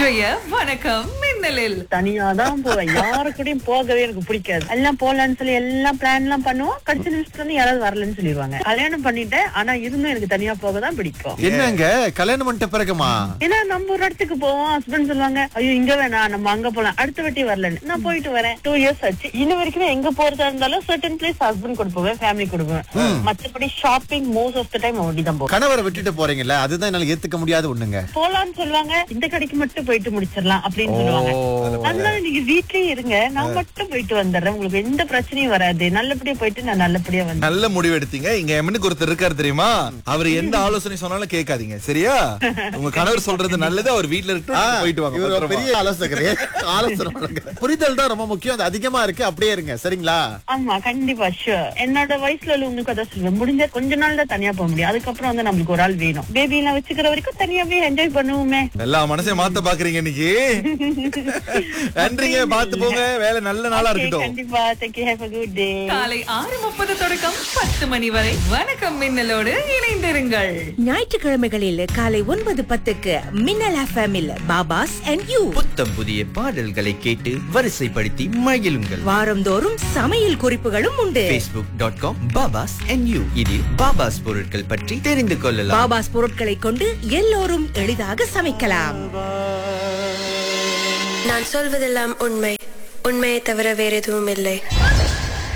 இன்றைய வணக்கம் மின்னலில் தனியா தான் போவேன் யாரு கூடயும் போகவே எனக்கு பிடிக்காது எல்லாம் போலான்னு சொல்லி எல்லாம் பிளான் எல்லாம் பண்ணுவோம் கடைசி நிமிஷத்துல இருந்து யாராவது வரலன்னு சொல்லிடுவாங்க கல்யாணம் பண்ணிட்டேன் ஆனா இருந்தும் எனக்கு தனியா போக தான் பிடிக்கும் என்னங்க கல்யாணம் பண்ணிட்ட பிறகுமா ஏன்னா நம்ம ஒரு இடத்துக்கு போவோம் ஹஸ்பண்ட் சொல்லுவாங்க ஐயோ இங்க வேணாம் நம்ம அங்க போலாம் அடுத்த வாட்டி வரலன்னு நான் போயிட்டு வரேன் டூ இயர்ஸ் ஆச்சு இன்ன வரைக்கும் எங்க போறதா இருந்தாலும் சர்டன் பிளேஸ் ஹஸ்பண்ட் கூட போவேன் ஃபேமிலி கூட போவேன் மத்தபடி shopping most of the time அப்படி தான் போவேன் கணவரை விட்டுட்டு போறீங்கல்ல அதுதான் என்னால ஏத்துக்க முடியாத ஒண்ணுங்க போலான்னு சொல்லுவாங்க இந்த கடைக்கு மட்டும் போயிட்டு முடிச்சிடலாம் அப்படின்னு சொல்லுவாங்க அதனால நீங்க வீட்லயே இருங்க நான் மட்டும் போயிட்டு வந்துடுறேன் உங்களுக்கு எந்த பிரச்சனையும் வராது நல்லபடியா போயிட்டு நான் நல்லபடியா வந்தேன் நல்ல முடிவு எடுத்தீங்க இங்க எமனுக்கு ஒருத்தர் இருக்காரு தெரியுமா அவர் எந்த ஆலோசனை சொன்னாலும் கேட்காதீங்க சரியா உங்க கணவர் சொல்றது நல்லது அவர் வீட்ல இருக்கு ஆ, போயிட்டு வாங்க இவர் ஒரு பத்திரமா. பெரிய ஆலோசகரே ஆலோசனை பண்ணுங்க. புரிதல் தான் ரொம்ப முக்கியம் அது அதிகமா இருக்கு அப்படியே இருங்க சரிங்களா ஆமா கண்டிப்பா ஷூர் என்னோட வயசுல உள்ளவங்களுக்கு அதான் சொல்லுவேன் முடிஞ்ச கொஞ்ச நாள் தான் தனியா போக முடியும் அதுக்கப்புறம் வந்து நம்மளுக்கு ஒரு ஆள் வேணும் பேபி எல்லாம் வச்சுக்கிற வரைக்கும் தனியாவே என்ஜாய் பண்ணுவோமே எல்லா மனசையும் மாத்த பாக்குறீங்க இன்னைக்கு நன்றிங்க பாத்து போங்க வேலை நல்ல நாளா Okay, இருக்கட்டும் கண்டிப்பா thank you have a good day காலை ஆறு முப்பது தொடக்கம் பத்து மணி வரை வணக்கம் மின்னலோடு இணைந்திருங்கள் ஞாயிற்றுக்கிழமைகளில் காலை ஒன்பது பத்துக்கு மின்னல் எஃப்எம்மில் பாபாஸ் அண்ட் யூ புத்தம் புதிய பாடல்களை கேட்டு வரிசைப்படுத்தி மகிழுங்கள் வாரந்தோறும் சமையல் குறிப்புகளும் உண்டு facebook.com dot com Baba's and you இதில் பாபாஸ் பொருட்கள் பற்றி தெரிந்து கொள்ளலாம் பாபாஸ் பொருட்களை கொண்டு எல்லோரும் எளிதாக சமைக்கலாம் நான் சொல்வதெல்லாம் உண்மை உண்மையை தவிர வேற எதுவும் இல்லை